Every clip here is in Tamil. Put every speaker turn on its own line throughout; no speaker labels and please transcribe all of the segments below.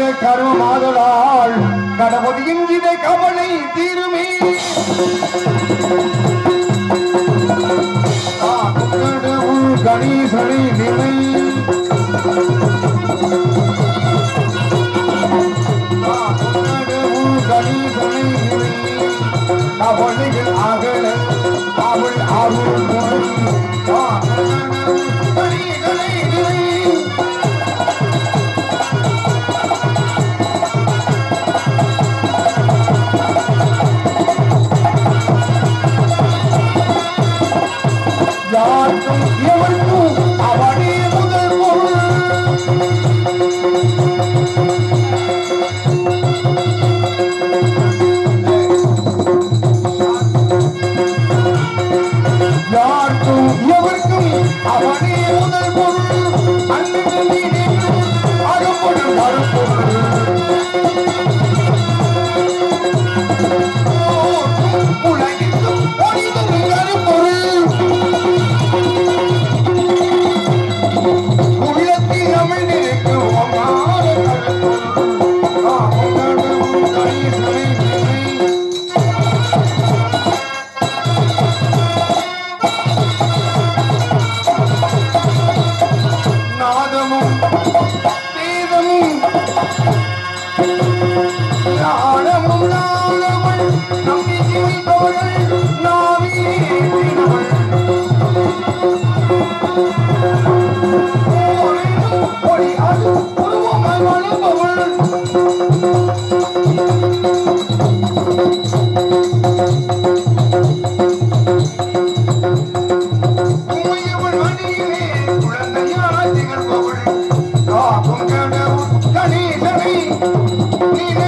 கருமாதலால் கணபதியின் இதை கவலை தீருமே கடவுள் கணீசனை நிலை கடவுள் கணீசனை நிலை கவலைகள் அகல அவள் அருள் முறை கடவுள் கணீசனை நிலை யாருக்கும் எவருக்கும் அவனே முதல் பொருள் யாருக்கும் எவருக்கும் அவனே முதல் பொருள் அன்பின் அகப்படும் மறுப்பொருள் உலகிற்கும் ஒளிதும் கருப்பொருள் உள்ளத்தில் அமிழ்ந்திருக்கும் அம்மாத கருப்பொருள் காமகடவுள் கணேசனை நினை. நாதமும் வேதமும் ஞானமும் நாணமும் நம்பிக்கை வைப்பவர்கள் நாவிலே தினவள். ஓரெனும் ஒளி அது உருவமாய் வளர்ப்பவள். உமையவள் மடியிலே குழந்தையாய் திகழ்பவள். காக்கும் கடவுள் கணேசனை நினை.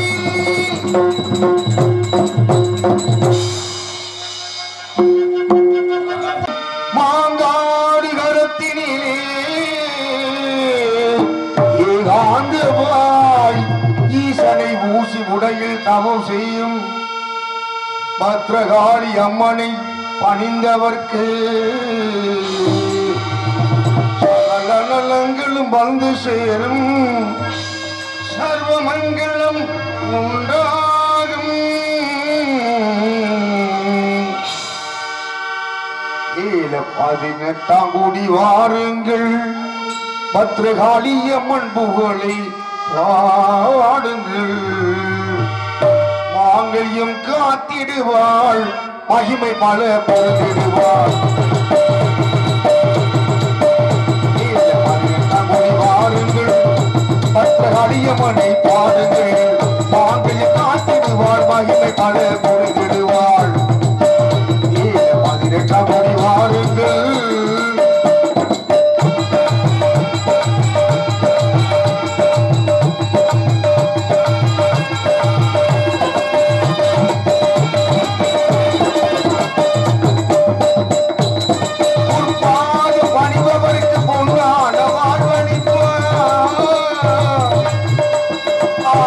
மாங்காடு கரத்தினிலே ஏகாந்தமாய் ஈசனை ஊசி உடையில் தவம் செய்யும் பத்ரகாளி அம்மனை பணிந்தவர்க்கு சகல நலங்களும் வந்து சேரும் சர்வமங்கலம் உண்டாகும் ஏழ பதினெட்டாம் கோடி வாருங்கள் பத்ரகாளி அம்மன் புகழை பாடுங்கள் மாங்கல்யம் காத்திடுவாள் மகிமை பல பரத்திடுவாள் ஏழ பதினெட்டாம் கோடி வாருங்கள் பத்ரகாளி அம்மனை பாடுங்கள் மாங்கல்யம் காத்திடுவாள் மகிமை பல பொருந்திடுவாள் ஏழ பதினெட்டாம் கோடி வாருங்கள் பொறுப்பாக பணிபவருக்கு பொன்னான வாழ்வளிப்பார். ஆ.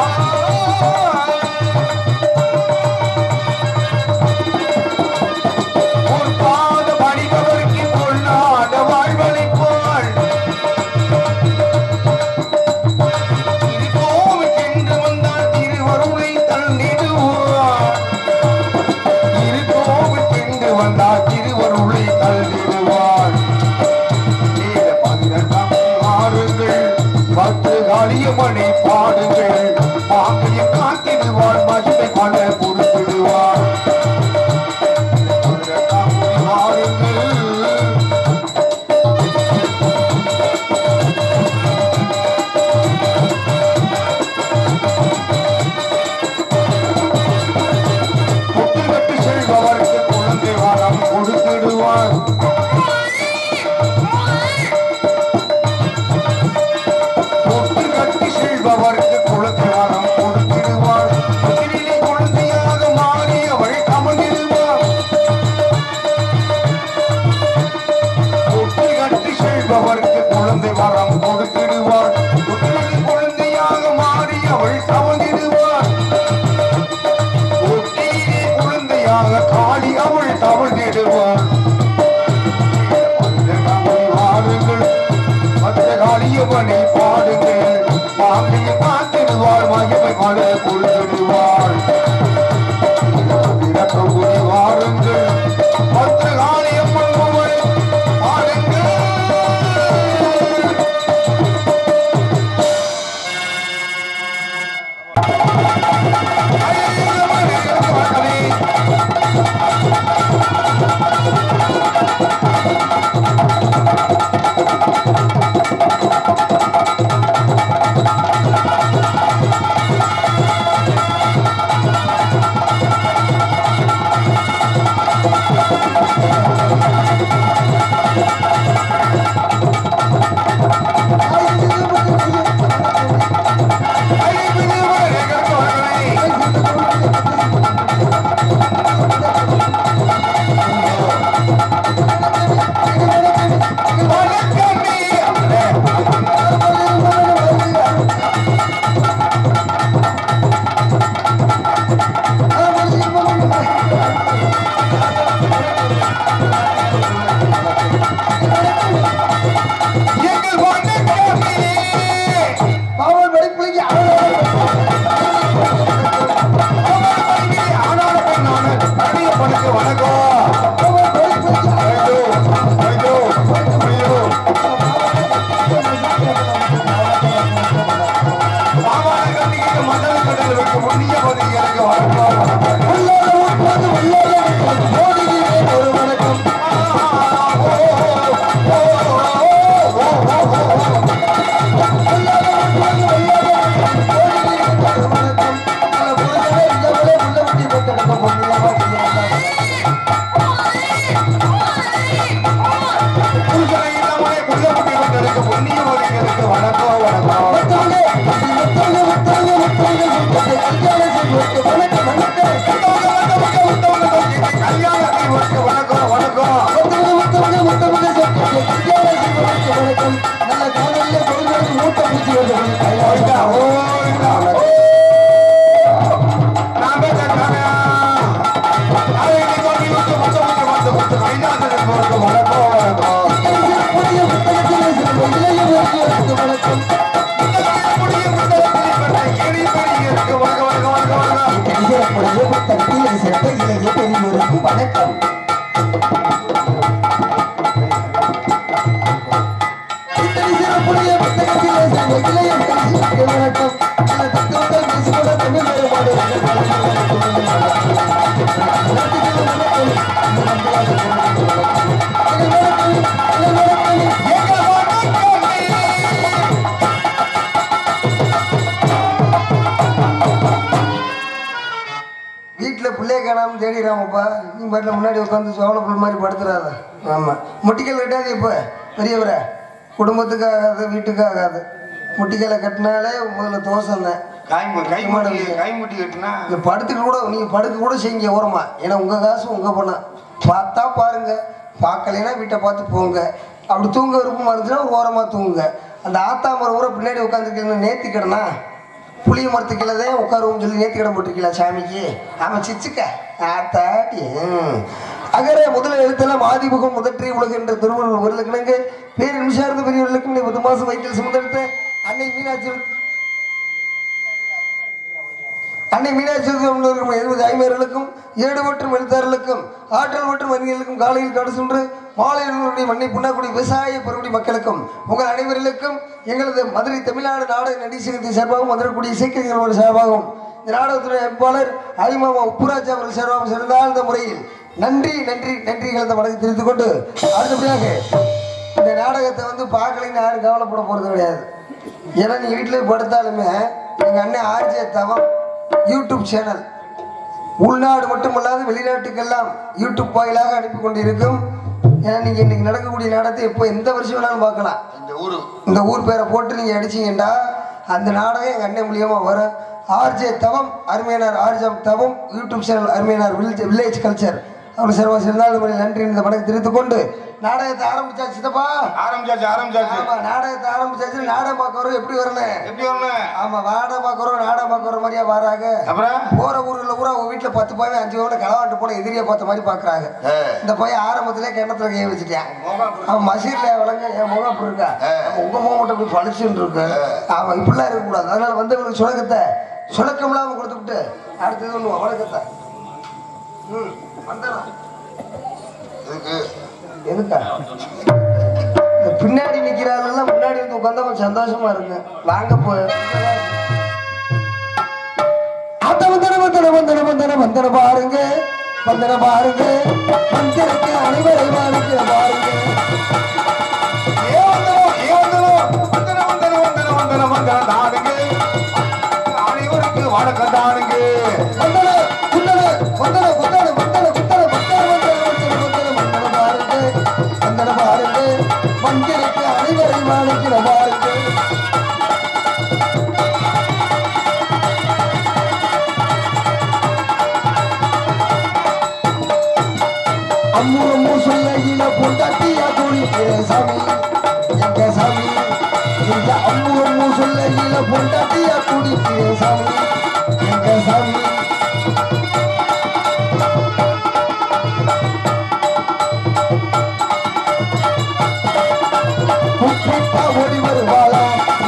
பொறுப்பாக பணிபவருக்கு பொன்னான வாழ்வளிப்பார். திருக்கோவிலுக்கென்று வந்தால் திருவருளை தந்திடுவார் திருக்கோவிலுக்கென்று வந்தால் திருவருளை தள்ளிடுவாள் நீல பதினெட்டாம் ஆறுங்கள் பத்து காளியம்மனை பாடுங்கள் மாங்கையை காத்திடுவாள் மகிமை பல பொறுத்திடுவாள் பதினெட்டாம் ஆறுங்கள் தொட்டு கட்டி செல்பவருக்கு குழந்தை வரம் கொடுத்திடுவார் தொட்டு கட்டி செல்பவருக்கு குழந்தை வரம் கொடுத்திடுவார் தொட்டிலே குழந்தையாக மாறி அவள் அமர்ந்திடுவார் தொட்டு கட்டி செல்பவருக்கு குழந்தை வரம் கொடுத்திடுவார் தொட்டிலே குழந்தையாக மாறி அவள் அமர்ந்திடுவார் ஒட்டியிலே குழந்தையாக காளி அவள் தவழ்ந்திடுவாள் வாருங்கள் மற்ற காளியவனை பாடுங்கள் மாங்கையை காத்திடுவாள் ஊருக்கு வணக்கம் வணக்கம்
மத்தவங்க மத்தவங்க மத்தவங்க மத்தவங்க சொல்றது கல்யாண செய்வதற்கு வணக்கம் வணக்கம்
கல்யாணத்தை ஊருக்கு வணக்கம் வணக்கம்
மத்தவங்க மத்தவங்க மத்தவங்க சொல்றது கல்யாண செய்வதற்கு வணக்கம் நல்ல காலையில பொழுது மூட்டை பிடிச்சி
ஓய்டா, ஓய்டா. நாம கட்டானா. அதை நீ கொண்டு வந்து முத்த முத்த வந்து முத்த கைலாசத்துக்கு ஊருக்கு வணக்கம் வணக்கம்
புதிய புத்தகத்தில் சில இளைய வணக்கம்
புதிய புத்தகத்தில் பெற்ற எளிய பெரியவருக்கு வணக்கம் வணக்கம் வணக்கம் வணக்கம்
இதற்குரிய புத்தகத்தில் சிறந்த இளைய பெரியவருக்கு வணக்கம் இத்தனை சிறப்புடைய புத்தகத்தில் சிறந்த இளைய பெரியவருக்கு வணக்கம் சில தத்துவங்கள் பேசிக்கொண்ட தமிழ் வேறுபாடு
எங்க வணக்கம்
வீட்டில் பிள்ளைய காணாம தேடிடாமப்பா நீ பாட்டில் முன்னாடி உட்காந்து சோழ புல் மாதிரி படுத்துறாத ஆமாம் முட்டிக்கல் கட்டாது இப்போ பெரியவரை குடும்பத்துக்கு ஆகாது வீட்டுக்கு ஆகாது முட்டிக்கலை கட்டினாலே முதல்ல தோசை தான்
கைமு கைமுட்டி கைமுட்டி கட்டினா
இல்லை படுத்துக்க கூட நீங்கள் படுக்க கூட செய்யுங்க ஓரமா ஏன்னா உங்கள் காசு உங்கள் பணம் பார்த்தா பாருங்க பார்க்கலைன்னா வீட்டை பார்த்து போங்க அப்படி தூங்க விருப்பமாக இருந்துச்சுன்னா ஒரு ஓரமாக தூங்குங்க அந்த ஆத்தா மரம் ஊரை பின்னாடி உட்காந்துருக்கீங்க நேர்த்தி கிடனா புளிய மரத்துக்கு கீழே தான் உட்காருவோம்னு சொல்லி நேர்த்தி கிடம் போட்டிருக்கீங்களா சாமிக்கு ஆமாம் சிச்சுக்க ஆத்தாட்டி ம். அகர முதல எழுத்தெல்லாம் ஆதிமுகம் முதற்றி உலக என்ற திருவள்ளுவர் வருலுக்கிணங்க பேர் நிமிஷார்ந்த பெரியவர்களுக்கும் நீ பத்து மாதம் வயிற்றில் சுமந்தெடுத்த அன்னை மீனாட்சி அன்னை மீனாட்சி சுந்தரம் எழுபது ஐம்பர்களுக்கும் ஏடு மற்றும் எழுத்தாளர்களுக்கும் ஆற்றல் மற்றும் அறிஞர்களுக்கும் காலையில் கடு சென்று மாலையினுடைய மண்ணை புண்ணாக்குடி விவசாய பெருங்குடி மக்களுக்கும் உங்கள் அனைவர்களுக்கும் எங்களது மதுரை தமிழ்நாடு நாடக நடிசகத்தின் சார்பாகவும் மதுரைக்குடி இசைக்கலைஞர்களோட சார்பாகவும் இந்த நாடகத்துடைய அமைப்பாளர் அரிமாமா உப்புராஜ் அவர்கள் சார்பாகவும் சிறந்தாழ்ந்த முறையில் நன்றி நன்றி நன்றி கலந்த வணக்கம் தெரிவித்துக் கொண்டு அடுத்தபடியாக இந்த நாடகத்தை வந்து பார்க்கலைன்னு யாரும் கவலைப்பட போகிறது கிடையாது ஏன்னா நீ வீட்டில் படுத்தாலுமே எங்கள் அண்ணன் ஆர்ஜே தவம் யூடியூப் சேனல் உள்நாடு மட்டுமல்லாது வெளிநாட்டுக்கெல்லாம் யூடியூப் வாயிலாக அனுப்பி கொண்டிருக்கும் ஏன்னா நீங்கள் இன்னைக்கு நடக்கக்கூடிய நாடகத்தை எப்போ எந்த வருஷம் வேணாலும் பார்க்கலாம்
இந்த ஊரு
இந்த ஊர் பேரை போட்டு நீங்கள் அடிச்சீங்கன்னா அந்த நாடகம் எங்கள் அண்ணன் மூலியமாக வரும் ஆர்ஜே தவம் அருமையானார் ஆர்ஜம் தவம் யூடியூப் சேனல் அருமையானார் வில்லேஜ் வில்லேஜ் கல்ச்சர் அவர் சிறவா சிறந்தாலும் முறையில் நன்றி இந்த வணக்கம் தெரிவித்துக் கொண்டு நாடகத்தை ஆரம்பிச்சா சித்தப்பா
ஆரம்பிச்சாச்சு ஆரம்பிச்சாச்சு
ஆமா நாடகத்தை ஆரம்பிச்சாச்சு நாடகம் பார்க்கறோம் எப்படி வரணும்
எப்படி வரணும்
ஆமா நாடகம் பார்க்கறோம் நாடகம் பார்க்கற மாதிரியா வராங்க
அப்புறம்
போற ஊர்ல பூரா உங்க வீட்டுல பத்து பையன் அஞ்சு பையன் களவாண்டு போன எதிரியை பார்த்த மாதிரி பாக்குறாங்க
ஆ.
இந்த பையன் ஆரம்பத்திலே கிணத்துல கைய வச்சுட்டான்
முகம்
அவன் மசீர்ல விளங்க என் முகம் அப்படி இருக்கா அவன் உங்க முகம் மட்டும் இப்படி பளிச்சுன்னு இருக்கு அவன் இப்படிலாம் இருக்கக்கூடாது அதனால வந்தவங்களுக்கு சுணக்கத்தை சுணக்கம் இல்லாம கொடுத்துட்டு அடுத்தது ஒண்ணு வணக்கத்தை ம் வந்தனா
இதுக்கு
எதுக்கா இந்த பின்னாடி நிக்கிறாங்கெல்லாம் முன்னாடி வந்து உட்காந்தா கொஞ்சம் சந்தோஷமா இருக்கு வாங்க போய் அந்த வந்தன வந்தன வந்தன வந்தன வந்தன பாருங்க வந்தன பாருங்க வந்திருக்க அனைவரை மாணிக்க பாருங்க
ஏ வந்தனம், ஏ வந்தனம், வந்தனம், வந்தனம், வந்தனம், வந்தனம், வந்தனம் தானுங்க. அனைவருக்கு வணக்கம் தானுங்க
வந்தன குந்தன வந்தன குந்தன வந்தன குந்தன வந்தன வந்தன வந்தன வந்தன வந்தன பாருங்க வந்தன பாருங்க வந்திருக்க அனைவரை மாணிக்க பாருங்க அம்மு அம்மு சொல்லையில பொண்டாட்டியா குளிக்கிற சாமி எங்க சாமி இந்த அம்மு அம்மு சொல்லையில பொண்டாட்டியா குளிக்கிற சாமி எங்க சாமி கூப்பிட்டா ஓடி வருவாளா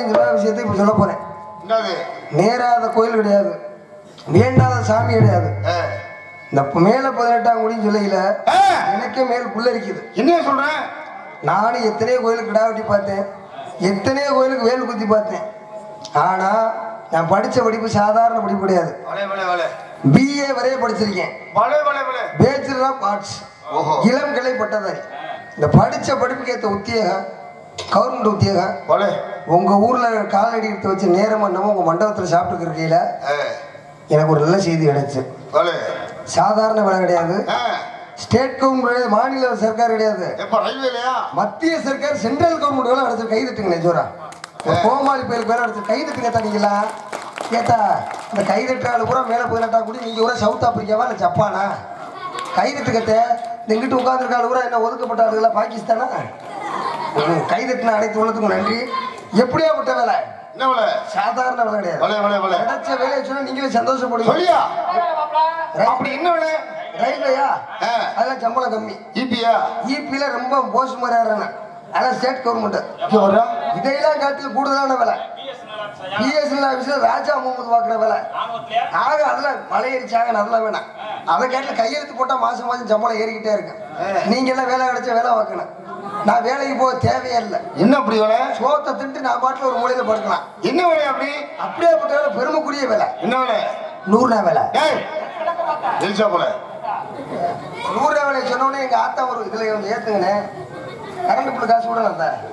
அப்படின்னு சொல்லாத விஷயத்தை இப்ப சொல்ல போறேன்
என்னது
நேராத கோயில் கிடையாது வேண்டாத சாமி கிடையாது
ஆ.
இந்த மேல பதினெட்டாம் குடின்னு சொல்லையில
ஆ.
எனக்கே மேல் புல்லரிக்குது
என்னைய சொல்றேன்
நானும் எத்தனையோ கோயிலுக்கு கிடா வெட்டி பார்த்தேன் எத்தனையோ கோயிலுக்கு வேல் குத்தி பார்த்தேன் ஆனா நான் படிச்ச படிப்பு சாதாரண படிப்பு கிடையாது
வளே வளே வளே
பிஏ வரைய படிச்சிருக்கேன்
வளே வளே வளே
பேச்சுலர் ஆஃப் ஆர்ட்ஸ்
ஓஹோ
இளம் கிளை பட்டதாரி இந்த படிச்ச படிப்புக்கு ஏற்ற உத்தியோகம் கவர்மெண்ட் உத்தியோகம்
வளே
உங்க ஊர்ல காலடி எடுத்து வச்சு நேரம் பண்ணவும் உங்க மண்டபத்தில் சாப்பிட்டு இருக்கையில
ஆ.
எனக்கு ஒரு நல்ல செய்தி கிடைச்சு
வளே
சாதாரண வேலை கிடையாது
ஆ.
ஸ்டேட் கவர்மெண்ட் கிடையாது மாநில சர்க்கார் கிடையாது
எப்ப ரயில்வேலையா
மத்திய சர்க்கார் சென்ட்ரல் கவர்மெண்ட் வேலை அடிச்சு கை தட்டுங்க நெஜோரா கோமாளி பேருக்கு வேலை அடிச்சு கை தட்டுங்க தனிங்களா கேட்டா இந்த கை தட்டுறாள் பூரா மேலே பதினெட்டா கூடி நீங்க பூரா சவுத் ஆப்பிரிக்காவா இல்லை ஜப்பானா கை தட்டுக்கத்த இந்த இங்கிட்டு உட்காந்துருக்காள் பூரா என்ன ஒதுக்கப்பட்ட ஆளுகளா பாகிஸ்தானா ம், கை தட்டின அனைத்து உள்ளத்துக்கும் நன்றி எப்படியாப்பட்ட வேலை
என்ன வளே
சாதாரண வேலை கிடையாது
வளே வளே வளே
கிடைச்ச வேலையை சொன்னா நீங்களே சந்தோஷப்படுவீங்க
சொல்லியா அப்படி என்ன வளே
ரயில்வேயா
ஆ.
அதெல்லாம் சம்பளம் கம்மி
இபியா
இபில ரொம்ப போஸ் மாதிரி ஆடுறாங்க அதான் ஸ்டேட் கவர்மெண்ட்
இங்க வர்றா
இதையெல்லாம் காட்டில் கூடுதலான வேலை பிஎஸ்எல் ஆஃபீஸில் ராஜா முகமது பார்க்குற வேலை ஆக அதில் மலையேறிச்சாங்க அதெல்லாம் வேணாம் அதை கேட்டில் கையெழுத்து போட்டால் மாதம் மாதம் சம்பளம் ஏறிக்கிட்டே இருக்கு நீங்க எல்லாம் வேலை கிடைச்சா வேலை பார்க்கணும் நான் வேலைக்கு போக தேவையே இல்லை
என்ன அப்படி வளே
சோத்தை தின்ட்டு நான் பாட்டில் ஒரு மூலையில் படுக்கலாம்
என்ன வளே அப்படி
அப்படியேப்பட்ட வேலை பெருமைக்குரிய வேலை
என்ன வளே
நூறுனா வேலை
ஏய் எலிசா போல
நூறுரூவா வேலை சொன்னோடனே எங்கள் ஆத்தா ஒரு இதில் கொஞ்சம் ஏற்றுங்கண்ணே கரண்ட் பில் காசு கூட நான் தரேன்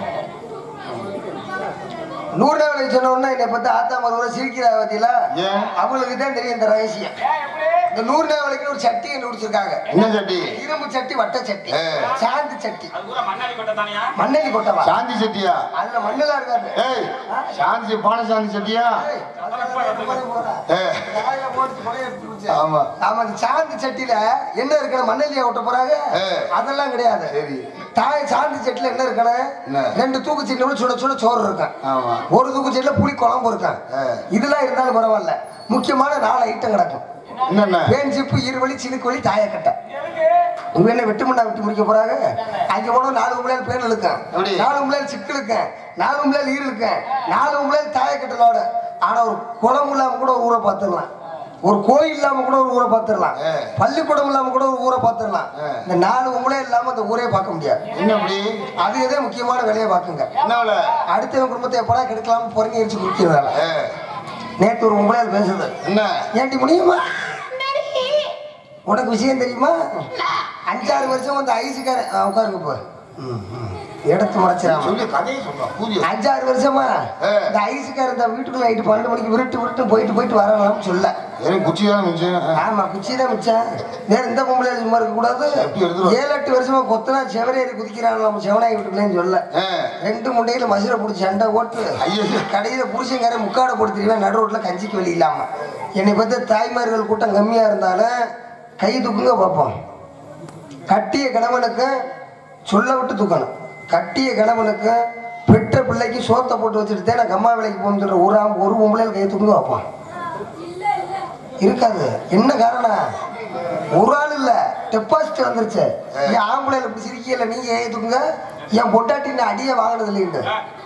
நூறுரூவா வேலை சொன்னோடனே என்னை பற்றி ஆத்தா மறுவரை சிரிக்கிறா பத்தியில
ஏன்?
அவங்களுக்கு தான் தெரியும் இந்த ரகசியம் இந்த நூறுரூவா வேலைக்கு ஒரு சட்டி கண்டுபிடிச்சிருக்காங்க
என்ன சட்டி
இரும்பு சட்டி வட்ட சட்டி
ஆ.
சாந்தி சட்டி
அது பூரா மண்ணாடி கொட்டை தானியா
மண்ணெண்ணி கொட்டவா
சாந்தி சட்டியா
அதுல மண்ணெல்லாம் இருக்காது
ஏய் சாந்தி பானை சாந்தி சட்டியா
ஏய், அதெல்லாம் போய் போறா.
ஏய்.
காய போட்டு கொடையை எடுத்து குடிச்சு.
ஆமா
ஆமா இந்த சாந்தி சட்டியில என்ன இருக்கணும் மண்ணெல்லியா ஓட்ட போறாங்க
ஆ.
அதெல்லாம் கிடையாது
சரி
தாய் சாந்தி சட்டில என்ன இருக்கணும்
என்ன?
ரெண்டு தூக்கு சட்டில சுட சுட சோறு இருக்கும்
ஆமா
ஒரு தூக்கு சட்டில புளி குழம்பு இருக்கும்
ஆ.
இதெல்லாம் இருந்தாலும் பரவாயில்ல முக்கியமான நாலு ஐட்டம் கிடக்கும்
என்னென்ன
பேன் சிப்பு இருவழி சினுக்குவழி தாயக்கட்டை இவங்க என்ன வெட்டு மண்ணா வெட்டி முடிக்க போறாங்க அங்க போனா நாலு உம்பளையால் பேன் இழுக்கும்
எப்படி?
நாலு உம்பளையால் சிக்கு இழுக்கும் நாலு உம்பளையால் ஈர் இழுக்கும் நாலு உம்பளையால் தாயக்கட்டலோட ஆனா ஒரு குளம் இல்லாம கூட ஒரு ஊரை பார்த்துடலாம் ஒரு கோயில் இல்லாம கூட ஒரு ஊரை பார்த்துடலாம்
ஆ.
பள்ளிக்கூடம் இல்லாம கூட ஒரு ஊரை பார்த்துடலாம்
ஆ.
இந்த நாலு உம்பளை இல்லாம அந்த ஊரே பார்க்க முடியாது
என்ன அப்படி
அது எதே முக்கியமான வேலையை பார்க்குங்க
என்ன வளே
அடுத்தவன் குடும்பத்தை எப்படா கெடுக்கலாம் பொறுங்கி அடிச்சு குடிக்கிறதால
ஏய்,
நேற்று ஒரு உம்பளையால் பேசுது
என்ன
ஏன்டி முடியுமா உனக்கு விஷயம் தெரியுமா அஞ்சாறு வருஷம் வந்து ஐஸுக்கார உட்காருங்க போ இடத்து முறைச்சிடாம
சொல்லி கதையை சொல்றா புரியும்
அஞ்சாறு வருஷமா
ஆ.
இந்த ஐஸுக்கார இந்த வீட்டுக்குள்ள நைட்டு பன்னெண்டு மணிக்கு விருட்டு விருட்டு போயிட்டு போயிட்டு வரலாம்னு சொல்ல
எனக்கு குச்சி தானே மிச்சம்
ஆமா குச்சி தான் மிச்சம் வேற எந்த பொம்பளை சும்மா இருக்க கூடாது
எப்படி எடுத்துட்டு வா?
ஏழு எட்டு வருஷமா கொத்தனா செவரேறி குதிக்கிறாங்க நம்ம செவனாய் வீட்டுக்குள்ளேன்னு சொல்ல
ஆ.
ரெண்டு முண்டையில மசுரை பிடிச்சி சண்டை ஓட்டு
ஐயோ.
கடையில புருஷங்கார முக்காடை போட்டு தெரியுமா நடு ரோட்ல கஞ்சிக்கு வழி இல்லாம என்னை பத்தி தாய்மார்கள் கூட்டம் கம்மியா இருந்தாலும் கை தூக்குங்க பார்ப்போம் கட்டிய கணவனுக்கு சொல்ல விட்டு தூக்கணும் கட்டிய கணவனுக்கு பெற்ற பிள்ளைக்கு சோத்தை போட்டு வச்சுட்டு தான் நான் கம்மா வேலைக்கு போகணும்னு சொல்ற ஒரு ஆம் ஒரு பொம்பளையில் கை தூக்குங்க பார்ப்போம் இருக்காது என்ன காரணம் ஒரு ஆள் இல்ல டெபாசிட் வந்துருச்சு என் ஆம்பளைல இப்படி சிரிக்கல நீங்க ஏத்துக்குங்க என் பொட்டாட்டி நான் அடியே வாங்கினது இல்லைன்னு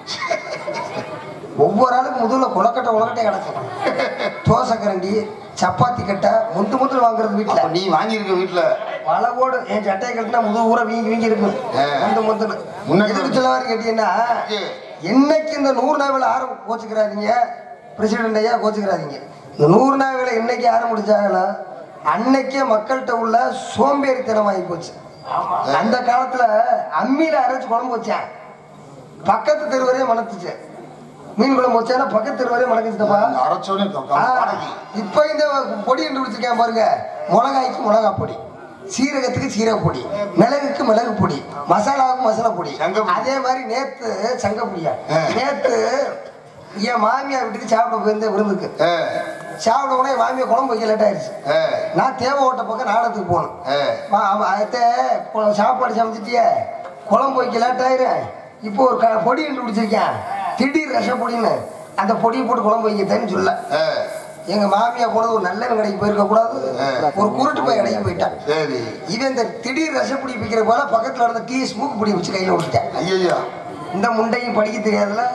ஒவ்வொரு ஆளுக்கும் முதுகுல குளக்கட்டை உலக்கட்டை கிடக்கும் தோசை கரண்டி சப்பாத்தி கட்டை முந்து முந்து வாங்குறது வீட்டுல
அப்ப நீ வாங்கியிருக்க வீட்டுல
வளவோடு என் சட்டையை கட்டினா முதுகு ஊற வீங்கி வீங்கி இருக்கும்
ஆ.
முந்து முந்துன்னு
முன்னாடி
எதுக்கு சொல்ல வாரி கேட்டீங்கன்னா
ஏ.
என்னைக்கு இந்த நூறு நாள் ஆரம் கோச்சுக்கிறாதீங்க பிரசிடென்ட் ஐயா கோச்சுக்கிறாதீங்க இந்த நூறு நாள் என்னைக்கு ஆரம்பிச்சாங்களோ அன்னைக்கே மக்கள்கிட்ட உள்ள சோம்பேறித்தனம் ஆகி போச்சு அந்த காலத்துல அம்மியில அரைச்சு குழம்பு வச்சேன் பக்கத்து தெருவரே மணத்துச்சு மீன் குழம்பு வச்சானா பக்கத்து தெருவரே மணக்குச்சுட்டப்பா
அந்த அரைச்சோடனே க- க- பாடகி.
இப்போ இந்த பொடி கண்டுபிடிச்சிருக்கேன் பாருங்க மிளகாய்க்கு மிளகா பொடி சீரகத்துக்கு சீரக பொடி மிளகுக்கு மிளகு பொடி மசாலாவுக்கு மசாலா பொடி
சங்கப்பொடி.
அதே மாதிரி நேத்து சங்கப்பொடியா
ஆ.
நேத்து என் மாமியார் வீட்டுக்கு சாப்பிட போயிருந்தேன் விருந்துக்கு
ஆ,
சாப்பிட உடனே என் மாமியார் குழம்பு வைக்க லேட் ஆயிடுச்சு
ஆ,
நான் தேவை ஓட்ட பக்கம் நாடகத்துக்கு போகணும்
ஆ.
மா- ஆமா, அத்தை, கு- சாப்பாடு சமைச்சிட்டிய குழம்பு வைக்க லேட் ஆயிரும் இப்போ ஒரு க பொடி கண்டுபிடிச்சிருக்கேன் திடீர் ரச பொடின்னு அந்த பொடியை போட்டு குழம்பு வைக்கத்தேன்னு சொல்ல
ஆ,
எங்க மாமியா போனது ஒரு நல்லவன் கடைக்கு போயிருக்க கூடாது ஒரு குருட்டு போய் கடைக்கு போயிட்டான்
சரி
இவன் இந்த திடீர் ரசப்பொடி பிடிக்கிற போல பக்கத்துல இருந்த டீ ஸ்மூக் பொடி வச்சு கையில விட்டுட்டேன்
ஐயோ
இந்த முண்டையும் படிக்க தெரியாதுல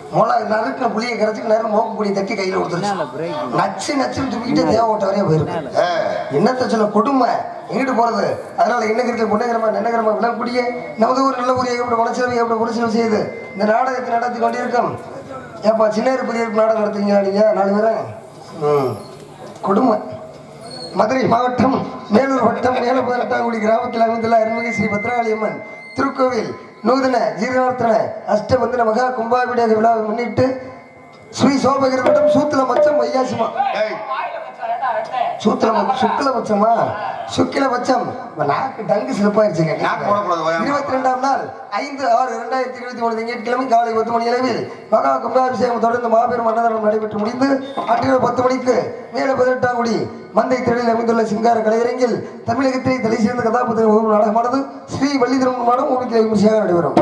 மொளை நறுக்கின புளியை கரைச்சி நேரம் மோக்கு புளியை தட்டி கையில கொடுத்துருச்சு நச்சு நச்சுன்னு துப்பிக்கிட்டே தேவை ஓட்ட வரையா போயிருக்கு என்னத்த சொல்ல கொடுமை எங்கிட்டு போறது அதனால என்ன கிரிக்கல் புண்ணகிரமா நின்னகிரமா விளக்கூடிய நமது ஊர் நல்ல ஊர் எப்படி மனசிலவை எப்படி புரிசனம் செய்யுது இந்த நாடகத்தை நடத்தி கொண்டிருக்கோம் ஏப்பா சின்ன பெரிய நாடகம் நடத்துறீங்களா நீங்க நாலு பேரும் ம் கொடுமை மதுரை மாவட்டம் மேலூர் வட்டம் மேலப்பதினெட்டாங்குடி கிராமத்தில் அமைந்துள்ள அருள்மிகு ஸ்ரீ பத்ராளியம்மன் திருக்கோவில் நூதன ஜீரணார்த்தன அஷ்டபந்தன மகா கும்பாபிடேக விழாவை முன்னிட்டு ஸ்ரீ சோபகிரி வட்டம் சூத்திர மச்சம் வையாசிமா சூத்திர மச்சம் சுக்கில மச்சமா சுக்கில மச்சம் இப்ப நாக்கு டங்கு சிறப்பாயிருச்சுங்க
நாக்கு போடக்கூடாது, ஓயாம.
இருபத்தி ரெண்டாம் நாள் ஐந்து ஆறு இரண்டாயிரத்தி இருபத்தி மூணு திங்கட்கிழமை காலை பத்து மணி அளவில் மகா கும்பாபிஷேகம் தொடர்ந்து மாபெரும் அன்னதானம் நடைபெற்று முடிந்து அன்றிரவு பத்து மணிக்கு மேல பதினெட்டாம் குடி மந்தை திடலில் அமைந்துள்ள சிங்கார கலையரங்கில் தமிழகத்திலே தலை சிறந்த கதாபாத்திர வகுப்பு நாடகமானது ஸ்ரீ வள்ளி திருமணமானம் ஊருக்கு விமர்சையாக நடைபெறும்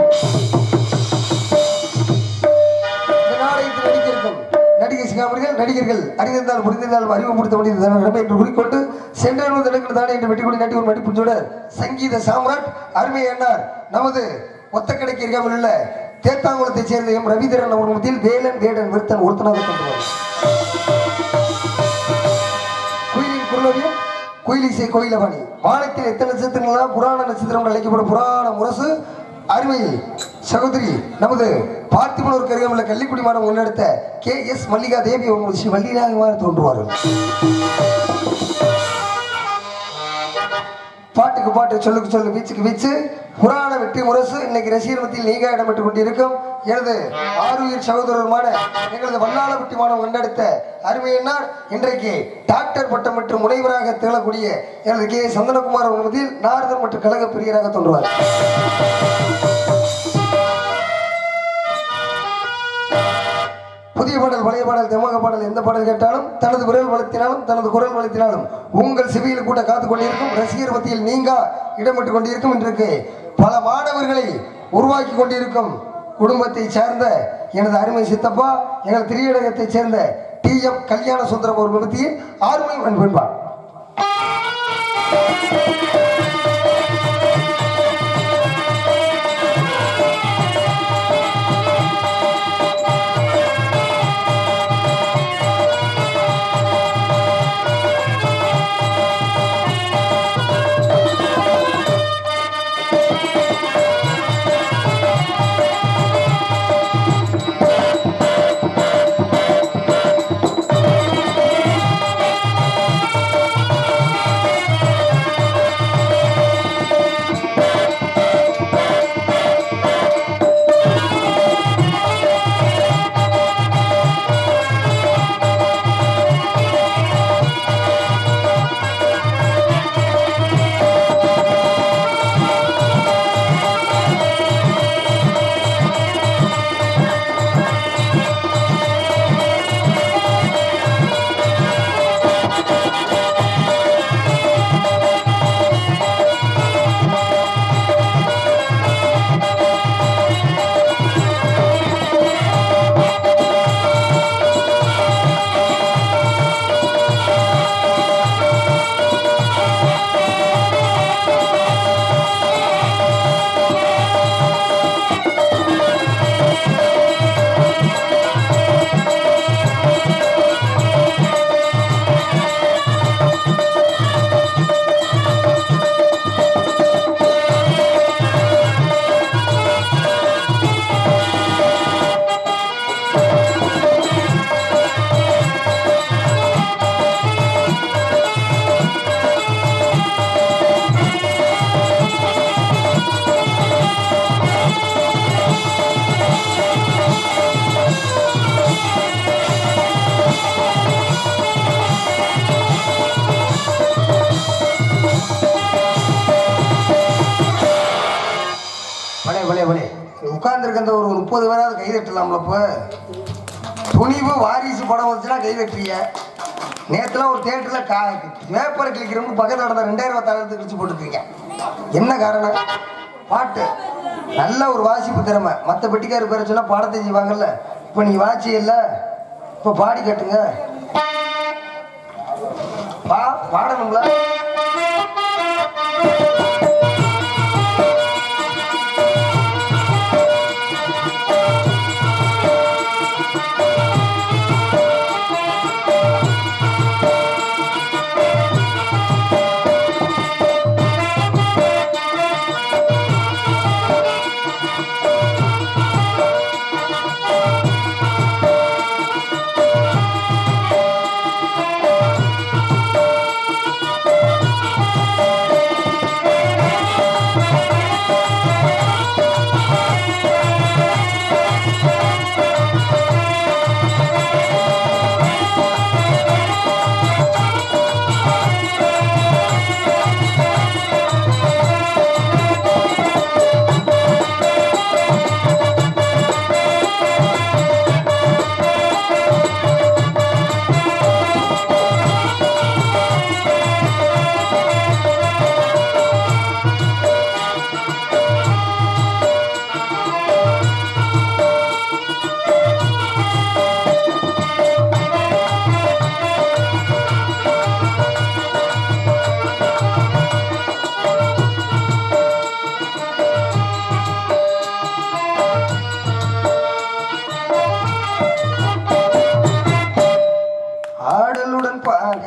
இந்த நாடகத்தில் நடிக்கிருக்கும் நடிகை சிகாமணிகள் நடிகர்கள் அறிந்திருந்தால் புரிந்திருந்தால் அறிமுகப்படுத்த வேண்டியது நிலைமை என்று குறிக்கொண்டு சென்றவர் தனக்கு தானே என்று வெட்டிக்கொண்டு நட்டி ஒரு நடிப்புச்சோட சங்கீத சாம்ராட் அருமை என்னார் நமது ஒத்தக்கடைக்கு இருக்காமல் உள்ள தேத்தாங்குளத்தைச் சேர்ந்த எம் ரவிதரன் அவர் மத்தியில் வேலன் வேடன் விருத்தன் ஒருத்தனாக கொண்டுவார் குயிலின் குரலோவியம் குயிலிசை கோயிலவாணி வானத்தில் எத்தனை நட்சத்திரங்களா புராண நட்சத்திரம் என்று அழைக்கப்படும் புராண முரசு அருமை சகோதரி நமது பார்த்திபனூர் கருகமுள்ள கள்ளிக்குடி மாடம் முன்னெடுத்த கே எஸ் மல்லிகா தேவி அவங்க ஸ்ரீ வள்ளிநாயகமாக தோன்றுவார்கள் பாட்டுக்கு பாட்டு சொல்லுக்கு சொல்லு வீச்சுக்கு வீச்சு புராண வெற்றி முரசு இன்னைக்கு ரசிகர் மத்தியில் நீங்க இடம்பெற்றுக் கொண்டிருக்கும் எனது ஆறுயிர் சகோதரருமான எங்களது வல்லாளப்பட்டி மாணவன் கண்டெடுத்த அருமையினார் இன்றைக்கு டாக்டர் பட்டம் மற்றும் முனைவராக திகழக்கூடிய எனது கே சந்தனகுமார் அவர்கள் நாரதர் மற்றும் கழக பிரியராக தோன்றுவார் புதிய பாடல் பழைய பாடல் தெமக பாடல் எந்த பாடல் கேட்டாலும் தனது விரல் வளர்த்தினாலும் தனது குரல் வளர்த்தினாலும் உங்கள் செவியில் கூட காத்துக் கொண்டிருக்கும் ரசிகர் மத்தியில் நீங்கா இடம்பெற்றுக் கொண்டிருக்கும் இன்றைக்கு பல மாணவர்களை உருவாக்கி கொண்டிருக்கும் குடும்பத்தை சேர்ந்த எனது அருமை சித்தப்பா எங்கள் திரியடகத்தைச் சேர்ந்த டி எம் கல்யாண சுந்தரம் அவர்கள் மத்தியில் ஆர்மை அன்பென்பார் பலே பலே பலே உட்கார்ந்துருக்க அந்த ஒரு முப்பது பேராவது கை தட்டலாம்ல இப்போ துணிவு வாரிசு படம் வந்துச்சுன்னா கை தட்டுறீங்க நேற்றுலாம் ஒரு தேட்டரில் கா பேப்பர் கிளிக்கிறவங்க பக்கத்தில் நடந்த ரெண்டாயிரம் ரூபாய் கிழிச்சு போட்டுருக்கீங்க என்ன காரணம் பாட்டு நல்ல ஒரு வாசிப்பு திறமை மற்ற பெட்டிக்கார பேரை சொன்னால் பாடத்தை செய்வாங்கல்ல இப்போ நீ வாட்சி இல்லை இப்போ பாடி கட்டுங்க பா பாடணும்ல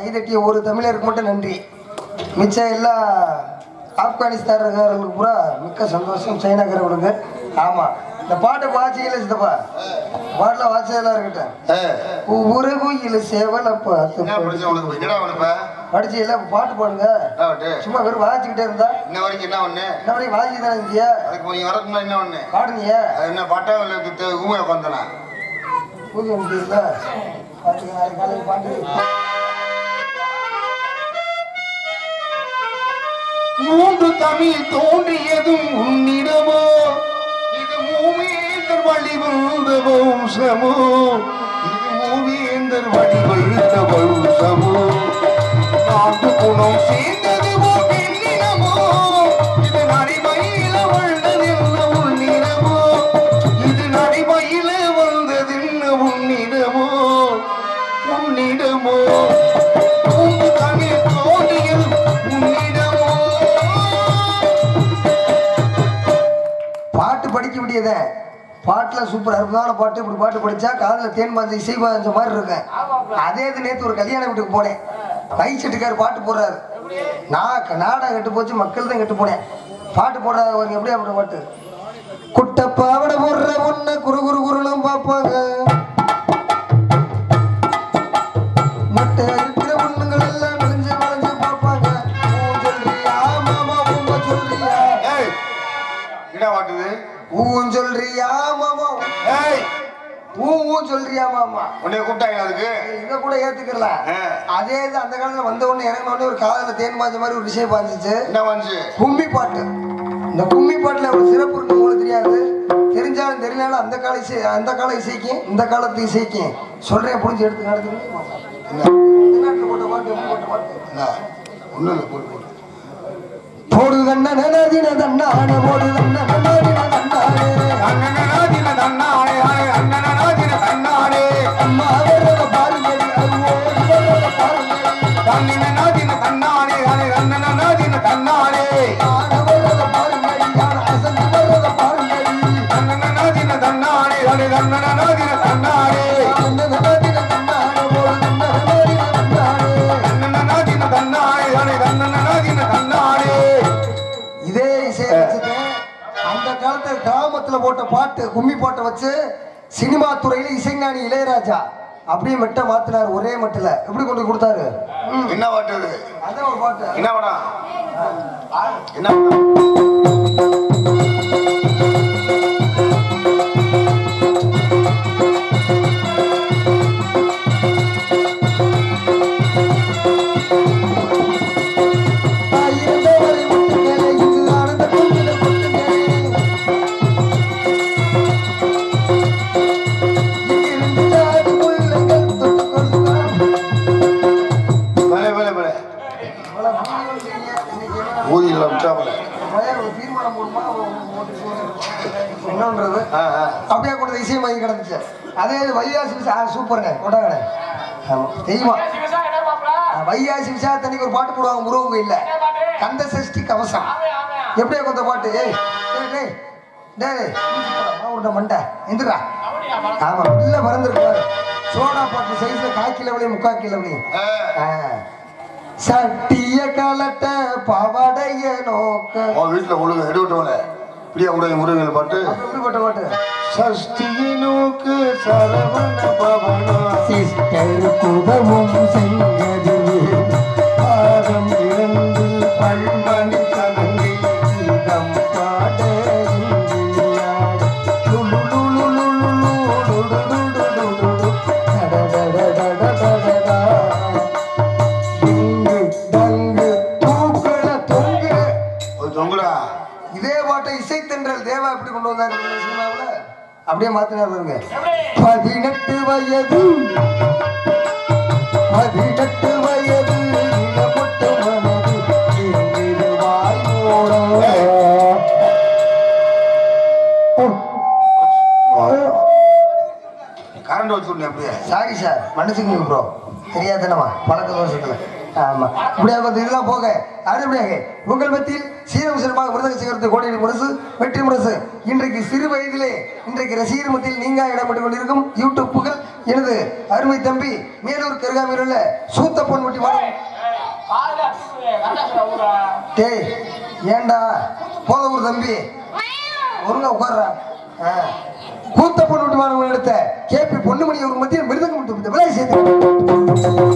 கைதட்டிய ஒரு தமிழருக்கு மட்டும் நன்றி மிச்சம் எல்லா ஆப்கானிஸ்தான்காரர்களுக்கு பூரா மிக்க சந்தோஷம் சைனாக்காரர்களுக்கு ஆமாம் இந்த பாட்டை வாசிக்கல சித்தப்பா பாட்டில் வாசிச்சதெல்லாம் இருக்கட்டும் ஒரு கோயில் சேவலை பார்த்து
என்ன படிச்ச உனக்கு என்னடா உனப்ப
படிச்சு எல்லாம் பாட்டு பாடுங்க சும்மா வெறும் வாசிக்கிட்டே இருந்தா
இன்ன வரைக்கும் என்ன ஒண்ணு
என்ன வரைக்கும் வாசிக்க தானே இருந்தியா
அதுக்கு நீ வரக்கு முன்னாடி என்ன ஒண்ணு
பாடுனிய
அது என்ன பட்டா ஊமையை உட்காந்தனா
பூஜை முடியல பாட்டுக்கு நாளைக்கு காலையில் பாட்டு
மூன்று தமிழ் தோன்றியதும் உன்னிடமோ இது மூவேந்தர் வழிவந்த வம்சமோ இது மூவேந்தர் வழிவந்த வம்சமோ நான்கு குணம் சேர்ந்ததுவோ பெண்ணினமோ இது நடைமையில வந்ததென்ன உன்னிடமோ இது நடைமையில வந்ததென்ன உன்னிடமோ உன்னிடமோ உன் தமிழ் தோழியில் உன்னிடமோ
பாட்டு படிக்க முடியாத பாட்டில் சூப்பர் அற்புதமான பாட்டு இப்படி பாட்டு படிச்சா காதில் தேன் பாஞ்ச இசை பாஞ்ச மாதிரி இருக்கும் அதே இது நேற்று ஒரு கல்யாண வீட்டுக்கு போனேன் கை செட்டுக்கார் பாட்டு போடுறாரு நான் க- நாடகம் கெட்டு போச்சு மக்கள் தான் கெட்டு போனேன் பாட்டு போடுறாரு அவங்க எப்படி அப்படி பாட்டு குட்ட பாவடை போடுற ஒன்ன குரு குரு குருளும் பார்ப்பாங்க முட்டை இருக்கிற பொண்ணுங்கள் எல்லாம் நெஞ்சு வளைஞ்சு பார்ப்பாங்க ஊ சொல்றியா மாமா உங்க சொல்றியா
ஏய் என்ன வாட்டுது
ஊன் சொல்றியா மாமா
ஏய்
ஊ ஊ சொல்றியா மாமா
உன்னை கூப்பிட்டாங்க அதுக்கு
இதை கூட ஏத்துக்கலாம்
ஆ.
அதே இது அந்த காலத்துல வந்த உடனே இறங்கின உடனே ஒரு காதல தேன் பாஞ்ச மாதிரி ஒரு விஷயம் பாஞ்சிச்சு
என்ன வந்துச்சு
கும்மி பாட்டு இந்த கும்மி பாட்டுல ஒரு சிறப்பு இருக்கு உங்களுக்கு தெரியாது தெரிஞ்சாலும் தெரியலாலும் அந்த கால இசை அந்த கால இசைக்கும் இந்த காலத்து இசைக்கும் சொல்றேன் புரிஞ்சு எடுத்து நடத்துங்க தமிழ்நாட்டுல போட்ட பாட்டு எப்படி போட்ட பாட்டு
என்ன ஒண்ணும் இல்லை போட்டு போட்டு
போடு தண்ண நனதின தன்னான போடு தண்ண நனதின தன்னானே
அண்ணனாதின தன்னானே அண்ணனாதின தன்னானே
அம்மா அவரோட பாருங்கடி அது ஓடி வரத பாருங்கடி
தன்னினாதின தன்னானே அண்ணனாதின தன்னானே
ஆனவரத பாருங்கடி யார் அசந்து வரத பாருங்கடி
அண்ணனாதின தன்னானே அண்ணனாதின தன்னானே
நனதின தன்னான போடு தண்ண நனதின தன்னானே
அண்ணனாதின தன்னானே அண்ணனாதின தன்னானே
இதே இசையை வச்சுட்டு அந்த காலத்துல கிராமத்துல போட்ட பாட்டு கும்மி பாட்டை வச்சு சினிமா துறையில இசைஞானி இளையராஜா அப்படியே மெட்ட மாத்தினார் ஒரே மெட்டில் எப்படி கொண்டு போய் கொடுத்தாரு ம்,
என்ன பாட்டு இது?
அதான் ஒரு பாட்டு
என்ன படம் என்ன படம்
ஆயிருந்தவரை முட்டுங்களே, இங்கு ஆனந்த குஞ்சில கொட்டுங்களே. இங்கிருந்து ஜாதி முள்ளங்கள் தொட்டுக் கொள்ளுங்கள்.
பலே பலே பலே
இவ்வளவு புண்ணியம் செய்ய, இன்னைக்கு என்ன
ஊதியில் விட்டாமல
பையன் ஒரு தீர்மானம் போடுமா அவன் ஓட்டு போடுறான். என்னன்றது
ஆ ஆ
அப்படியே கொண்டு வந்து இசை மையம் கிடந்துச்சு அதே இது வையாசி விசா ஆ, சூப்பருங்க கொண்டாங்கண்ணே ஆமா தெரியுமா ஆ, வையாசி விசாரத்தன்னைக்கு ஒரு பாட்டு போடுவாங்க முருகன் கோயில்ல கந்த சஷ்டி கவசம் எப்படியா கொண்ட பாட்டு ஏய் டேய், டேய் டேய் உருண்ட மண்டை எந்திரா ஆமா இல்ல பறந்துருக்காரு சோடா பாட்டு சைஸ்ல கால் கிலோவிலையும் முக்கால் கிலோவிலையும்
ஆ.
சட்டிய கலட்ட பாவாடைய நோக்க
உன் வீட்டுல ஒழுங்கு எடு விட்டவன இப்படியா கூட முருகன் பாட்டு
அப்ப எப்படிப்பட்ட பாட்டு
சஷ்டியை நோக்கு சரவண பவனா
சிஸ்டர் குதவும் செங்கது
பாதம் இறந்து பல்மணி சதங்கை
கீதம் பாட இங்கிலியாட. லுலுலுலுலுலுலுலுலுலுலுலுலு. டடடடடடடடடா. டிங்கு, டங்கு, தூக்குல தொங்கு.
ஒரு தொங்குடா
இதே பாட்டை இசைத்தென்றல் தேவா எப்படி கொண்டு வந்தாரு இந்த சினிமாவுல அப்படியே மாத்தினார் பாருங்க பதினெட்டு வயது பதினெட்டு வயது இளமொட்டு மனது இங்கிரு வாய் மூடம்.
கரண்ட் வச்சுருந்தேன் அப்படியே
சாரி சார் மன்னிச்சுக்கங்க ப்ரோ தெரியாதனமா பழக்க தோஷத்துல ஆமா இப்படியா வந்து இதெல்லாம் போக அடுத்தபடியாக உங்கள் மத்தியில் சீரம் சிறப்பாக விருதக சிகரத்து கோடி முரசு வெற்றி முரசு இன்றைக்கு சிறு வயதிலே இன்றைக்கு ரசிகர் மத்தியில் நீங்க இடம்பெற்றுக் கொண்டிருக்கும் யூடியூப் புகழ் எனது அருமை தம்பி மேலூர் கருகாமையில் உள்ள சூத்த பொன்முட்டி வாடகை டேய் ஏண்டா போதவூர் தம்பி ஒருங்க உட்கார்றா ஆ. கூத்த பொன்முட்டி வாடகை எடுத்த கேபி பொன்னுமணி ஒரு மத்தியில் மிருதங்கம் விட்டு விலை செய்து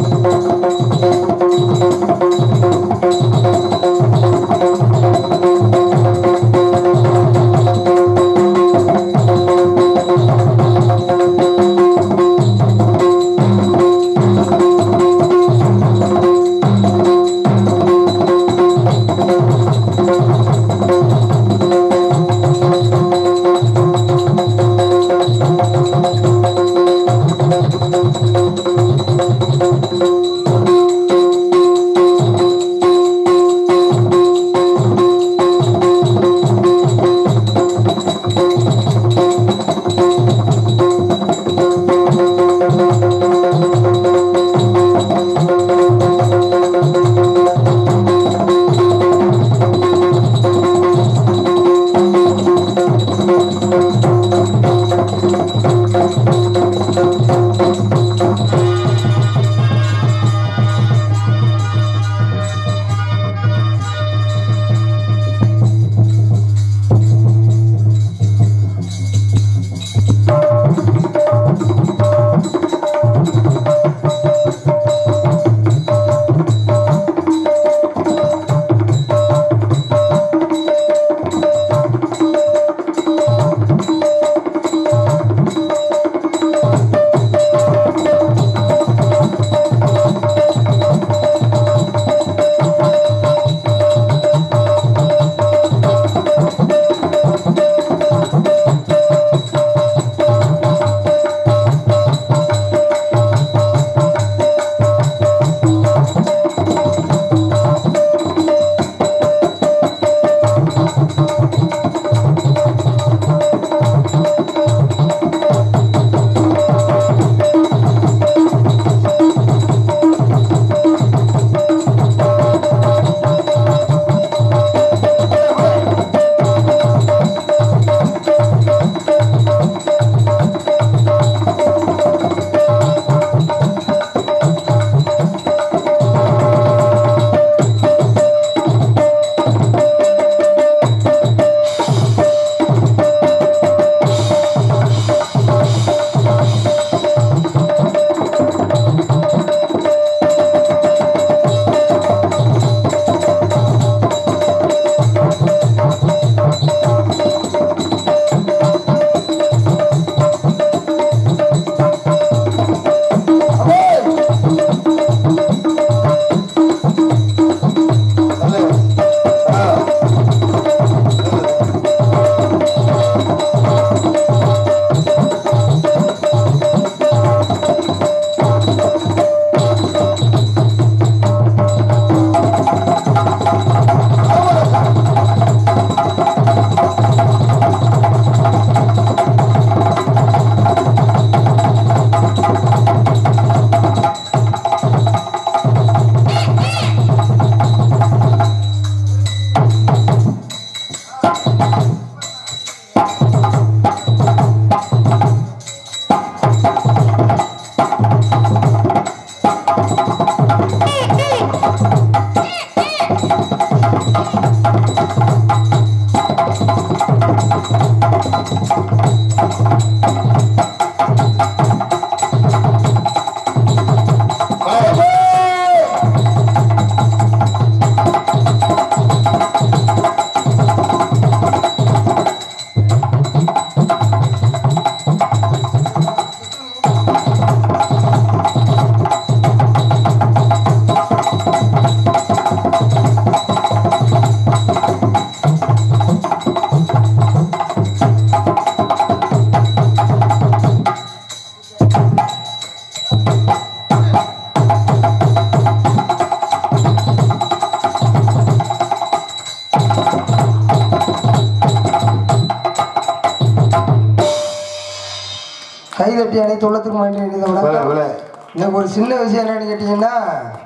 கைதட்டி அனைத்து உள்ளத்துக்கும் வேண்டிய
விலை,
வணக்கம்
விலை.
எனக்கு ஒரு சின்ன விஷயம் என்னன்னு கேட்டீங்கன்னா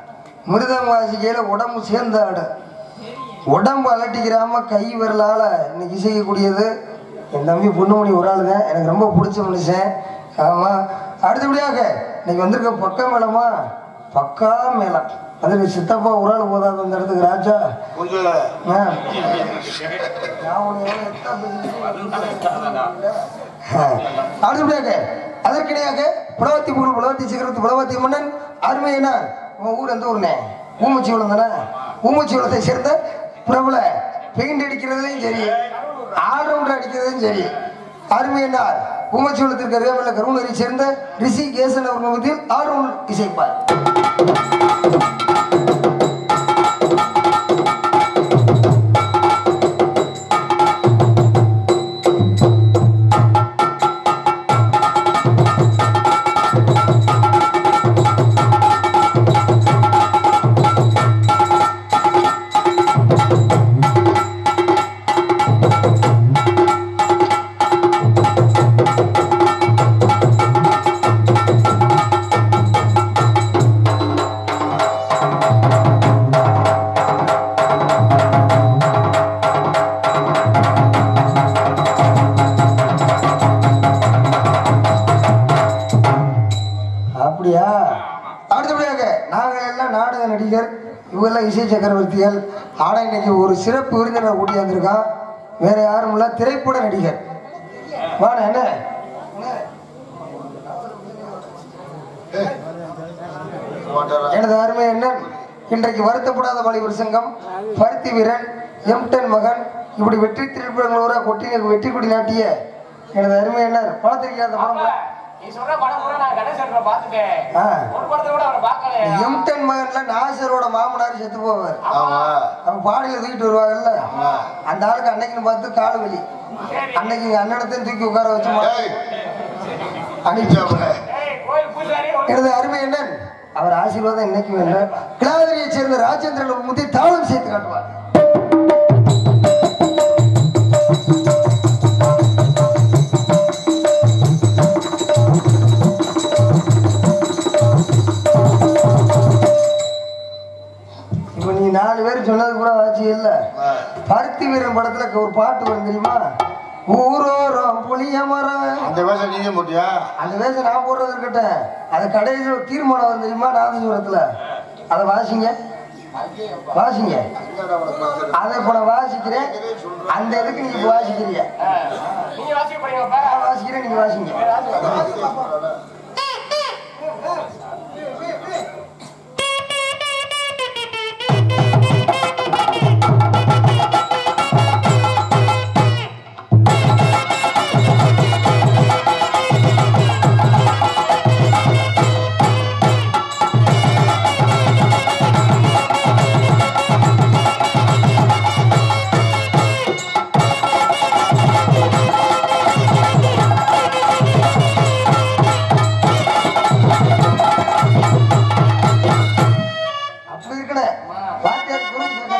மிருதம் வாசிக்கையில் உடம்பு சேர்ந்த ஆடு உடம்பு அலட்டிக்கிறாம கை விரலால் இன்னைக்கு இசைக்கக்கூடியது என் தம்பி பொண்ணுமணி ஒரு ஆள் தான் எனக்கு ரொம்ப பிடிச்ச மனுஷன் ஆமா அடுத்தபடியாக இன்னைக்கு வந்திருக்க பக்கா மேளமா பக்கா மேளம் அதுக்கு சித்தப்பா ஒரு ஆள் போதாது அந்த இடத்துக்கு ராஜா
கொஞ்சம்
ஆ. நான் உன்னை எவ்வளவு எத்தா பேசிட்டு ஆ. அடுத்தபடியாக அதற்கிடையாக புலவத்தி புகழ் புலவத்தி சிகரத்து புலவத்தி மன்னன் அருமையினார் உன் ஊர் எந்த ஊர்னே ஊமச்சிகுளம் தானே ஊமச்சிகுளத்தை சேர்ந்த பிரபல பெயிண்ட் அடிக்கிறதுலையும் சரி ஆல்ரவுண்டர் அடிக்கிறதும் சரி அருமையினார் ஊமச்சிகுளத்திற்கு அருகாமையில் கருணரை சேர்ந்த ரிஷி கேசன் அவர்கள் மத்தியில் ஆல்ரவுண்ட் இசைப்பார் அப்படியா அடுத்தபடியாக நாங்கள் எல்லாம் நாடக நடிகர் இவங்கெல்லாம் இசை சக்கரவர்த்திகள் ஆனால் இன்னைக்கு ஒரு சிறப்பு விருந்தினர் கூட்டி வந்திருக்கான் வேற யாரும் இல்ல திரைப்பட நடிகர் வாண என்ன எனது அருமை என்ன இன்றைக்கு வருத்தப்படாத வாலிபர் சங்கம் பருத்தி வீரன் எம்டன் மகன் இப்படி வெற்றி திரைப்படங்களோட கொட்டி வெற்றி கொடி நாட்டிய எனது அருமை என்ன படத்திரிக்காத படம்
நீ சொல்ற படம் கூட நான் கணேசன் பார்த்துட்டேன்
ஆ
ஒரு படத்தை கூட அவரை பார்க்கலையா
எம்டன் மகன்ல நாசரோட மாமனார் செத்து போவார்
ஆமா
அவன் பாடியில தூக்கிட்டு வருவாங்கல்ல அந்த ஆளுக்கு அன்னைக்குன்னு பார்த்து கால் வலி
சரி
அன்னைக்கு எங்க அண்ணனத்தையும் தூக்கி உட்கார வச்சு மா-
ஏய்,
அனுப்பி
ஏய் கோயில் பூசாரி ஒரு
எனது அருமை என்னன் அவர் ஆசீர்வாதம் இன்னைக்கும் என்ன கிளாதிரியை சேர்ந்த ராஜேந்திரன் முத்தி தாளம் சேர்த்து காட்டுவார் இப்ப நீ நாலு பேர் சொன்னது கூட ஆச்சு இல்ல
ஆ.
பருத்தி வீரன் படத்துல ஒரு பாட்டு வரும் தெரியுமா ஊரோரம் புளிய மரம்
அந்த வேஷம் நீங்க போட்டியா
அந்த வேஷம் நான் போடுறது இருக்கட்டும் அது கடைசியில் ஒரு தீர்மானம் வந்து தெரியுமா நாதசுரத்தில் அதை வாசிங்க வாசிங்க அதை இப்போ நான் வாசிக்கிறேன் அந்த இதுக்கு நீங்க இப்போ வாசிக்கிறீங்க
நீங்க வாசிக்க போறீங்கப்பா
நான் வாசிக்கிறேன் நீங்க வாசிங்க அப்படி இருக்கணும் வாத்தியார் குரு இருக்கணும்.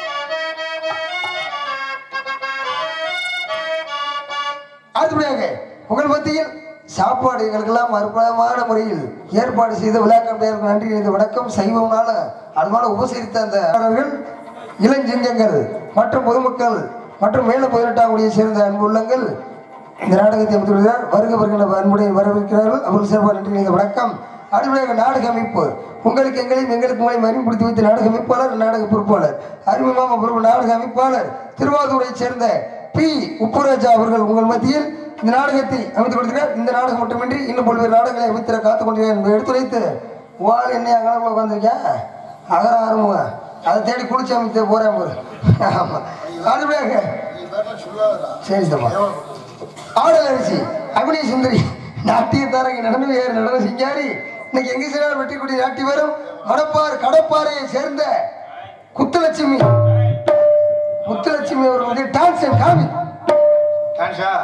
அடுத்தபடியாக உங்கள் மத்தியில் சாப்பாடு எங்களுக்கெல்லாம் அற்புதமான முறையில் ஏற்பாடு செய்த விழா கம்பெனிக்கு நன்றி இந்த வணக்கம் சைவம்னால அதுமான உபசரித்த அந்த ஆடவர்கள் இளஞ்சிங்கங்கள் மற்றும் பொதுமக்கள் மற்றும் மேல பதினெட்டாம் சேர்ந்த அன்பு உள்ளங்கள் இந்த நாடகத்தை அமைத்துள்ளார் வருக வருகின்ற அன்புடைய வரவேற்கிறார்கள் அவர்கள் சிறப்பாக நன்றி இந்த வணக்கம் அடுத்தபடியாக நாடக அமைப்பு உங்களுக்கு எங்களையும் எங்களுக்கு உங்களை அறிமுகப்படுத்தி வைத்த நாடக அமைப்பாளர் நாடக பொறுப்பாளர் அருமைமாம பொறுப்பு நாடக அமைப்பாளர் திருவாரூரைச் சேர்ந்த பி உப்புராஜா அவர்கள் உங்கள் மத்தியில் இந்த நாடகத்தை அமைத்துக் கொடுக்கிறார் இந்த நாடகம் மட்டுமின்றி இன்னும் பல்வேறு நாடகங்களை அமைத்திட காத்துக் கொண்டிருக்கிறேன் என்பதை எடுத்துரைத்து வாள் என்ன அங்கே உட்காந்துருக்கேன் அகர ஆரம்பங்க அதை தேடி குளிச்சு அமைத்து போறேன் பாரு ஆமா அடுத்தபடியாக சரி தம்மா ஆடல் அரிசி அபிநய சுந்தரி நாட்டிய தாரங்க நடனம் ஏறு நடன சிங்காரி இன்னைக்கு எங்க செய்யறாரு வெட்டிக்குடி நாட்டி வரும் மணப்பார் கடப்பாறையை சேர்ந்த குத்துலட்சுமி முத்துலட்சுமி அவர் வந்து டான்ஸ் அண்ட் காமி
டான்ஸா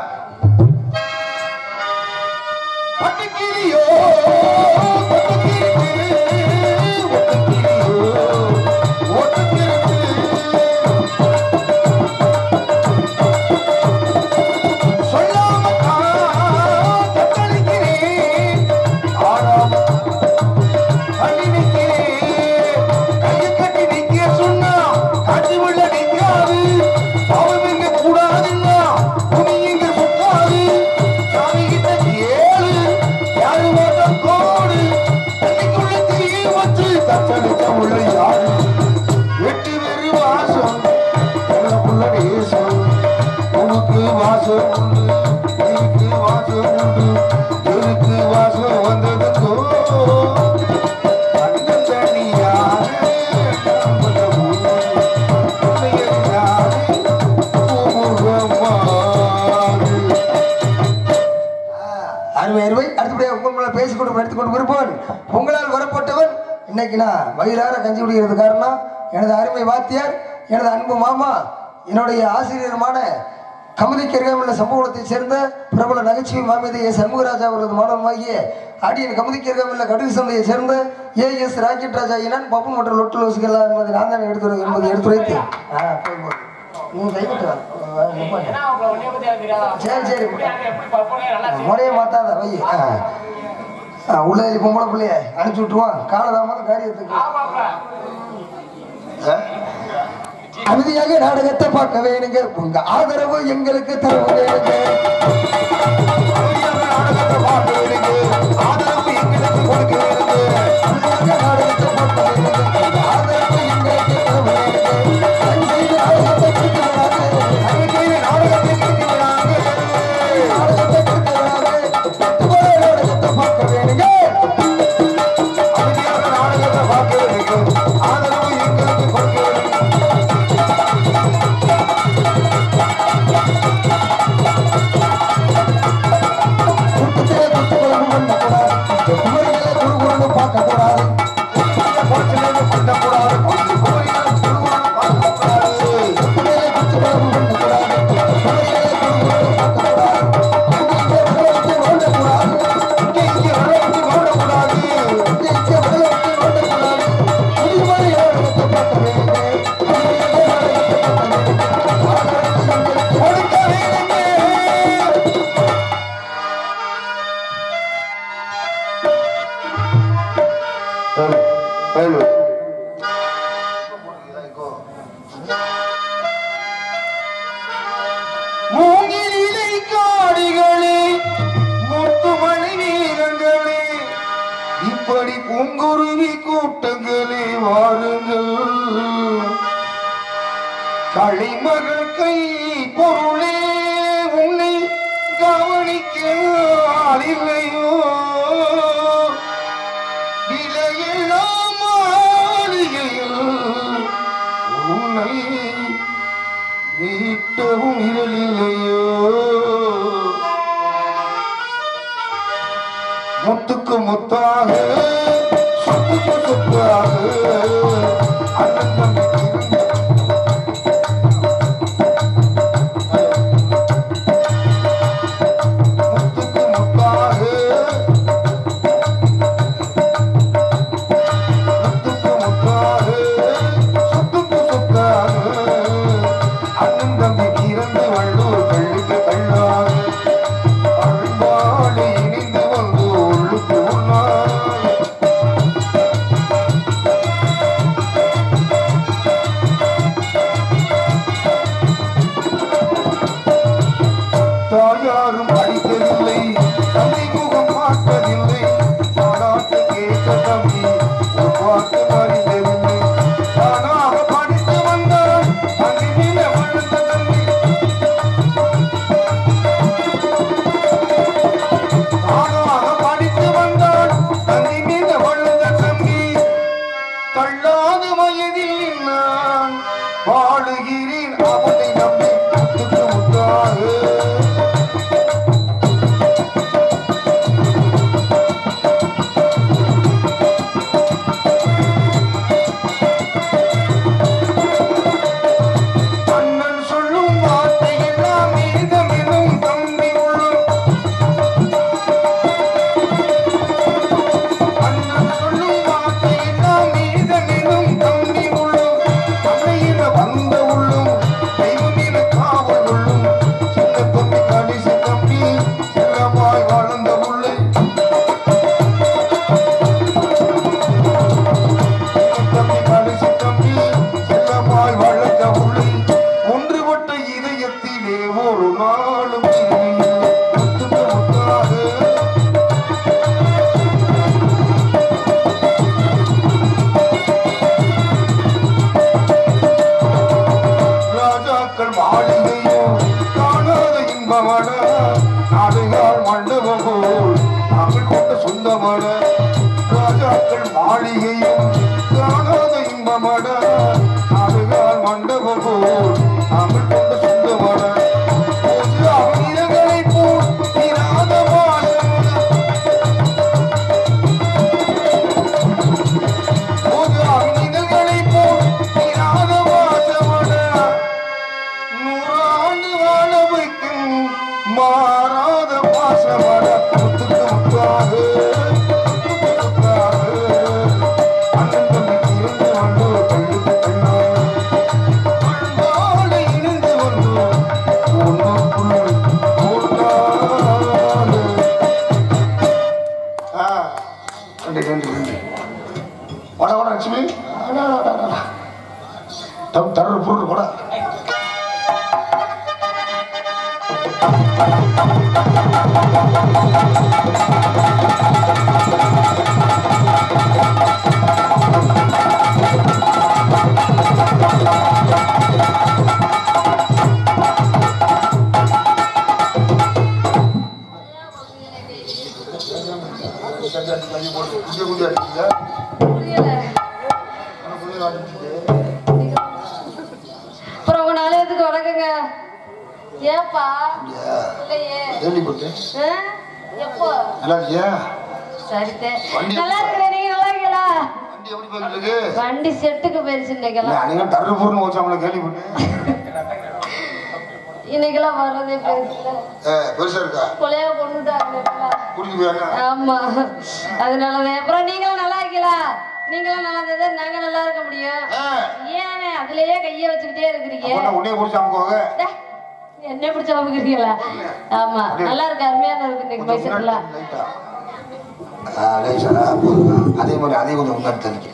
பட்டுக்கிளியோ சொல்லாம தத்தளிக்கிறேன் ஆடாம அள்ளி நிற்கிறேன் கையை கட்டி நிற்க சொன்னா காட்சி உள்ள நிற்காது பாவம் இங்க கூடாதுன்னா துணி இங்க சுத்தாது சாமி கிட்ட ஏழு பொம்பளை பேசிக்கொண்டு எடுத்துக்கொண்டு இருப்பவன் உங்களால் வரப்பட்டவன் இன்னைக்கு நான் வயிறார கஞ்சி குடிக்கிறது காரணம் எனது அருமை வாத்தியார் எனது அன்பு மாமா என்னுடைய ஆசிரியருமான கமுதிக்கருகாமில்ல சம்பவத்தைச் சேர்ந்த பிரபல நகைச்சுவை மாமேதை எஸ் சண்முகராஜா அவரது மாணவமாகிய அடியின் கமுதிக்கருகாமில்ல கடுகு சந்தையை சேர்ந்த ஏ எஸ் ராக்கெட் ராஜா இனன் பப்பு மற்றும் லொட்டு லோசுகளா என்பதை நான் தான் எடுத்து என்பதை எடுத்துரைத்து ஆ, போய் போய். நீ கைவிட்டு வா. வா, நிப்பாட்டு.
ஏன்னா அவங்க உன்னைய பத்தி எனக்கு தெரியாதா?
சரி, சரி.
எப்படி அங்க எப்படி பப்பனே நல்லா செய்ய-
முறையை மாத்தாத வை ஆ. ஆ, உள்ள எழுதி பொம்பளை பிள்ளைய அனுப்பிச்சு விட்டுருவான் காலதாமதம் காரியத்துக்கு
ஆமாப்பா.
அமைதியாக நாடகத்தை பார்க்க வேணுங்க உங்க ஆதரவு எங்களுக்கு தர வேணுங்க
அமைதியாக நாடகத்தை பார்க்க வேணுங்க. ஆதரவு எங்களுக்கு கொடுக்க வேணுங்க.
அமைதியாக நாடகத்தை பார்க்க வேணுங்க உங்க ஆதரவு எங்களுக்கு தர வேணுங்க தயவு செய்து நாடகத்தை பிடிக்க விடாது.
தயவு செய்து நாடகத்தை நிறுத்தி விடாங்க.
நாடகத்தை பிடிக்க விடாது. பத்துமலை நாடகத்தை பார்க்க வேணுங்க
அமைதியாக நாடகத்தை பார்க்க வேணுங்க. ஆதரவு எங்களுக்கு கொடுக்க வேணுங்க.
கூட்டத்திலே குத்து குழம்பு பண்ணக்கூடாது குமரிகளை குறு குறுன்னு பார்க்கக்கூடாது
போச்சுலேருந்து பண்ணக்கூடாது. கொஞ்சம் கோரிக்கை குழுவான பார்க்கக்கூடாது.
குமரிகளை குத்து குழம்பு பண்ணக்கூடாது குமரிகளை குறு குறுன்னு பார்க்கக்கூடாது இங்கே வெள்ள விட்டு நோண்டக்கூடாது
இங்கே இங்கே வெள்ளை விட்டு நோண்டக்கூடாது.
இங்கே இங்கே வெள்ள விட்டு நோண்டக்கூடாது புதிய மாதிரி நாடகத்தை பார்க்க வேணுங்க அமைதியாக நாடகத்தை பார்க்க வேணுங்க ஆதரவு எங்களுக்கு
கொடுக்க வேணுங்க. ஹலோ ஹலோ மூங்கிலிலை காடிகளே முத்துமணி வீரங்களே இப்படி பூங்குருவி கூட்டங்களே வாருங்கள் களிமகள் கை பொருளே உன்னை கவனிக்க ஆளில்லையோ விலையெல்லாம் மாளிகையில் உன்னை மீட்டவும் இரலில்லையோ முத்துக்கு முத்தாக சொத்துக்கு சொத்தாக அண்ணன் தம்பி இருந்து முத்துக்கு முத்தாக முத்துக்கு முத்தாக சொத்துக்கு சொத்தாக அண்ணன் தம்பி இறந்து வள்ளூர் கள்ளுக்கு கள்ளாக அரும்பாடு இணைந்து வந்து உள்ளுக்கு உள்ளார் தாயாரும் அடித்ததில்லை தந்தை முகம் பார்ப்பதில்லை பாராட்டு கேட்ட தம்பி ஒரு பாட்டு அறிந்ததில்லை தானாக படித்து வந்தான் அங்கில வளர்ந்த தம்பி தானாக படித்து வந்தான் தந்தி மீது வளர்ந்த தம்பி தள்ளாத வயதில் நான் வாழுகிறேன் அவனை நம்பி முத்துக்கு முத்தாக அண்ணன் சொல்லும் வார்த்தை எல்லாம் மீதமெனும் தம்பி உள்ளும் அண்ணன் சொல்லும் வார்த்தை எல்லாம் மீதமெனும் தம்பி உள்ளும் அன்னையில வந்த உள்ளும் தெய்வமில காவல் உள்ளும் சின்ன தம்பி கணிச தம்பி செல்லமாய் வாழ்ந்த உள்ளே தம்பி கணிச தம்பி செல்லமாய் வளர்ந்த உள்ளே ஒன்றுபட்ட இதயத்திலே ஒரு நாளும் இல்லை. முத்துக்கு முத்தாக ராஜாக்கள் மாளிகையோ காணாத இன்பமட நாடுகால் மண்டபம் போல் நாங்கள் கொண்ட சொந்தமட ராஜாக்கள் மாளிகையும் காணாத இன்பமட நாடுகால் மண்டபம் போல் நாங்கள் கொண்ட சொந்தமட ஒரு அமிர்தங்களைப் போல் தீராத பாசமட ரெண்டு ரெண்டு ரெண்டு வாடா வாடா லட்சுமி வாடா, வாடா, வாடா. தம் தர்ற பொருள் போடா குஞ்சு குஞ்சு அடிச்சுங்க
புரியல
குஞ்சு அடிச்சுட்டு
அப்புறம் உங்க நாளையத்துக்கு வணக்கங்க ஏப்பா இல்லையே
கேள்விப்பட்டு
ஆ? எப்போ
நல்லா இருக்கியா
சரித்தே
வண்டி
நல்லா இருக்கிறேன் நீங்க நல்லா இருக்கீங்களா
வண்டி எப்படி போயிட்டு இருக்கு
வண்டி செட்டுக்கு போயிருச்சு இன்னைக்கெல்லாம்
நீங்க தர்ற பொருள் வச்சாங்களே கேள்விப்பட்டு
இன்னைக்கெல்லாம் வர்றதே பெருசுல
ஏ, பெருசா இருக்கா
கொலையா கொண்டுட்டாங்க
குடிக்கு போயாங்க
ஆமா அதனாலதான் அப்புறம் நீங்களும் நல்லா இருக்கீங்களா நீங்களும் நல்லா இருந்தா நாங்க நல்லா இருக்க முடியும் ஏன் அதுலயே கைய வச்சுக்கிட்டே இருக்கிறீங்க
உடனே குடிச்சு அமுக்குவாங்க
டே, என்ன பிடிச்ச அமைக்கிறீங்களா ஆமா நல்லா இருக்கு அருமையா இருக்கு இன்னைக்கு மைசூர்லாம்
லைட்டா. ஆ, லேசா, ஆ, போதும். அதே மாதிரி அதே கொஞ்சம் முன்னாடி தள்ளிக்க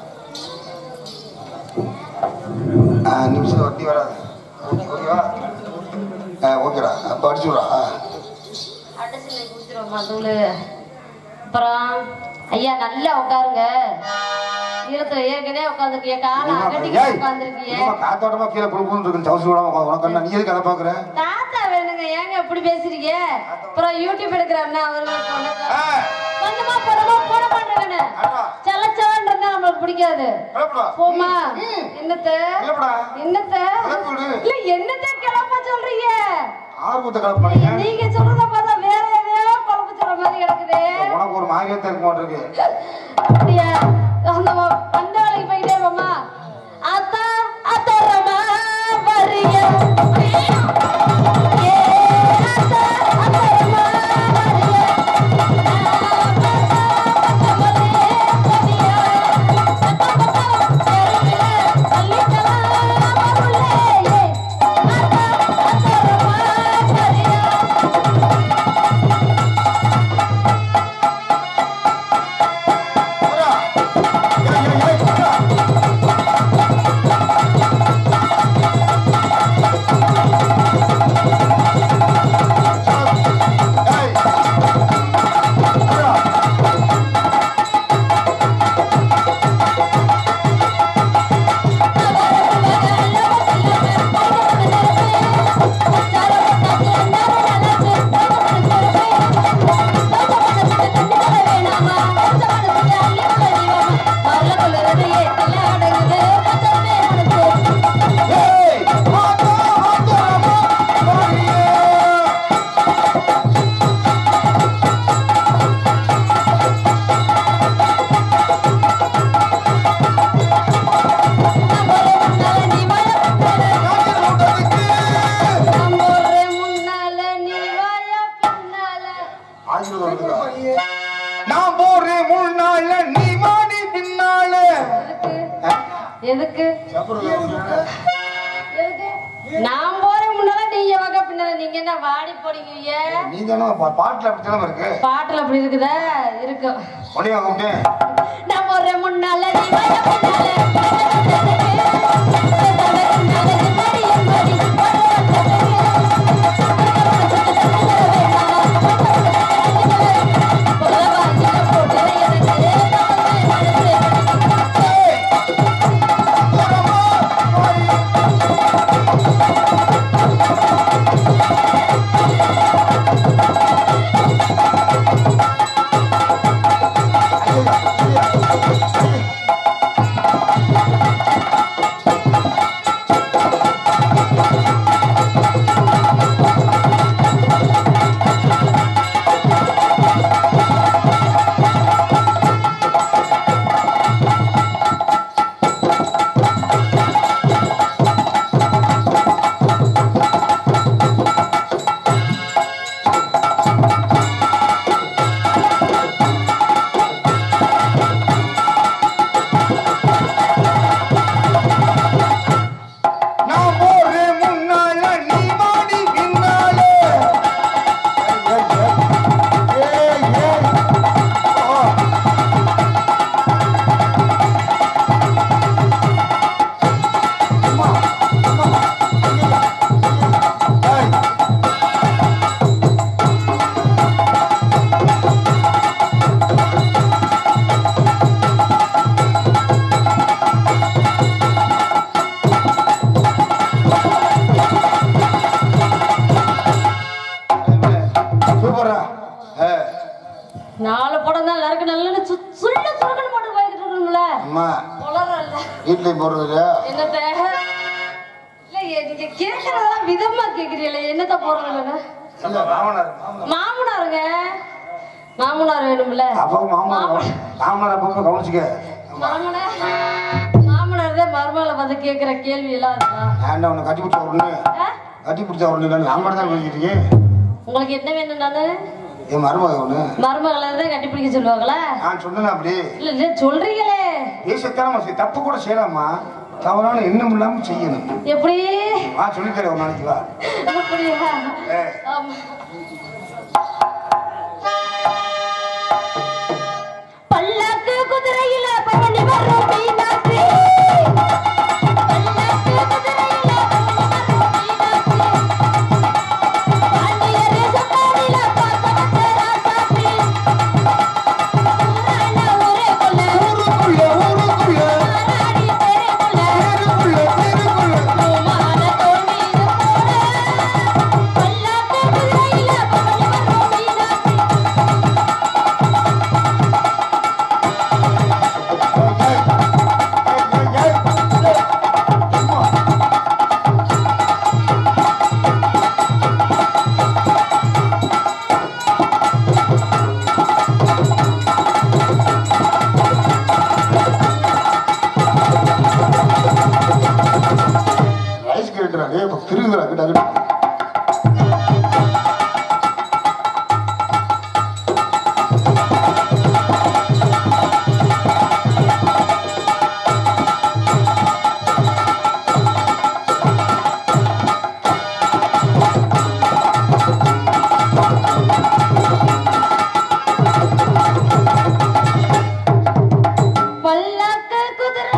ஆ, நிமிஷம் வட்டி வராது ஓகேவா ஆ ஓகேடா அப்போ அடிச்சு விட்றா ஆ
அடிச்சு இன்னைக்கு குடிச்சிருவோமா தூளு அப்புறம் ஐயா நல்லா உட்காருங்க ஈரத்துல ஏற்கனவே உட்காந்துருக்கீங்க காலை அகட்டிக்கு உட்காந்துருக்கீங்க
என்னம்மா காத்தோட்டமா கீழே குழுக்குன்னு இருக்கு சவுசு விடாம உட்காந்து உனக்கு என்ன நீ எதுக்கு அதை பாக்குற
தாத்தா வேணுங்க ஏங்க இப்படி பேசுறீங்க அப்புறம் யூடியூப் எடுக்கிற அண்ணா அவர்களுக்கு வணக்கம் கொஞ்சமா போடமா போட மாட்டேங்கண்ணே செல்லச்சவன் இருந்தா நம்மளுக்கு பிடிக்காது போமா என்னத்த
இல்லப்படா.
என்னத்த
கிளப்பி விடு.
இல்ல என்னத்த கிளப்ப சொல்றீங்க
ஆர்வத்தை கலப்பு பண்ணீங்க
நீங்க சொல்றத பார்த்தா வேற எதையோ குழப்ப சொல்ற மாதிரி கிடக்குது
உனக்கு ஒரு மாரியத்தை இருக்க மாட்டிருக்கு
அப்படியா அந்த வ- அந்த வேலைக்கு போயிட்டே போமா அத்தா அத்தரமா வரிய ஏ அத்தா அத்தரமா வரிய முன்னால நீ வாயா பின்னால
நான் போறேன் முன்னால நீ மாடி பின்னால
எதுக்கு எதுக்கு நான் போறேன் முன்னால நீங்க வாங்க பின்னால நீங்க என்ன வாடி போறீங்க
நீ தானே பாட்டுல அப்படி திறமை இருக்கு
பாட்டுல அப்படி இருக்குதா இருக்கும்
உடனே கூப்பிட்டேன்
நான் போறேன் முன்னால நீ வாயா பின்னால
ஐயா, ஐயா, ஐயா.
எல்லாருக்கும் நல்ல சு சுள்ள சுருக்கணும் போட்டு போய்கிட்டு இருக்கணும்ல
அம்மா
உளறல்ல
வீட்லயும் போறது இல்லையா
என்னத்த இல்ல நீங்க கேக்குறதெல்லாம் விதமா கேக்குறீங்களே என்னத்த போடுறீங்க
இல்ல மாமனார்
மாமனாருங்க மாமனார் வேணும்ல
அப்போ மாமனார் மாமனார் அப்பப்போ கவனிச்சுக்க
மாமனார் மாமனார் தான் மருமகளை பார்த்து கேக்குற கேள்வி எல்லாம் இருக்கா
ஏன்டா உன்னை கட்டி பிடிச்ச உடனே
ஆ?
கட்டி பிடிச்ச உடனே நான் மட்டும் தான் பேசிக்கிட்டு இருக்கேன்
உங்களுக்கு என்ன வேணும் நானு
என் மருமக ஒண்ணு
மருமகளை தான் கட்டிப்பிடிக்க சொல்லுவாங்களா
நான் சொன்னேன் அப்படி
இல்ல இல்ல சொல்றீங்களே
பேசத்தான சரி தப்பு கூட செய்யலாமா தவறான எண்ணம் இல்லாம செய்யணும்
எப்படி
வா சொல்லித்தரேன் ஒரு நாளைக்கு வா
அப்படியா
ஏ.
ஆமா. பல்லாக்கு குதிரையில பழனி வரும் மீனாட்சி பல்லாக்கு குதிரையில பழனி வரும் மீனாட்சி பாண்டியரே சப்பாடில பார்த்த வச்ச ராசாத்தி ஊரான ஊரே கொல்ல
ஊருக்குள்ள ஊருக்குள்ள
மாறாடி பேரே கொல்ல
தெருக்குள்ள தெருக்குள்ள
பூமான தோல் மீது போட பல்லாக்கு குதிரையில பழனி வரும் மீனாட்சி
ரைஸ் கேட்டுறாங்க இப்போ திருங்குறா கிட்ட கிட்ட
பல்லாக்கு குதிரை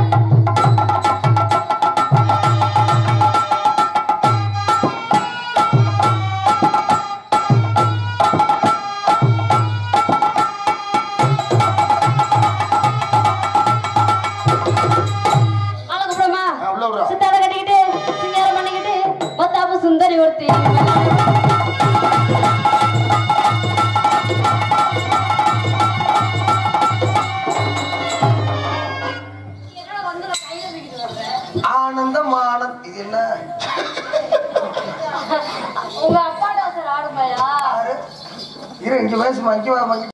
அழகுப்புறமா
ஆ, உள்ள விடுறா.
சித்தாட கட்டிக்கிட்டு சிங்காரம் பண்ணிக்கிட்டு மத்தாப்பு சுந்தரி ஒருத்தி என்னடா வந்து நான் கையில தூக்கிட்டு வர்றேன்?
ஆனந்தம் ஆனந்த் இது என்ன
உங்க அப்பாடா சார் ஆடுமையா
யாரு இரு இங்க பேசுமா இங்க வா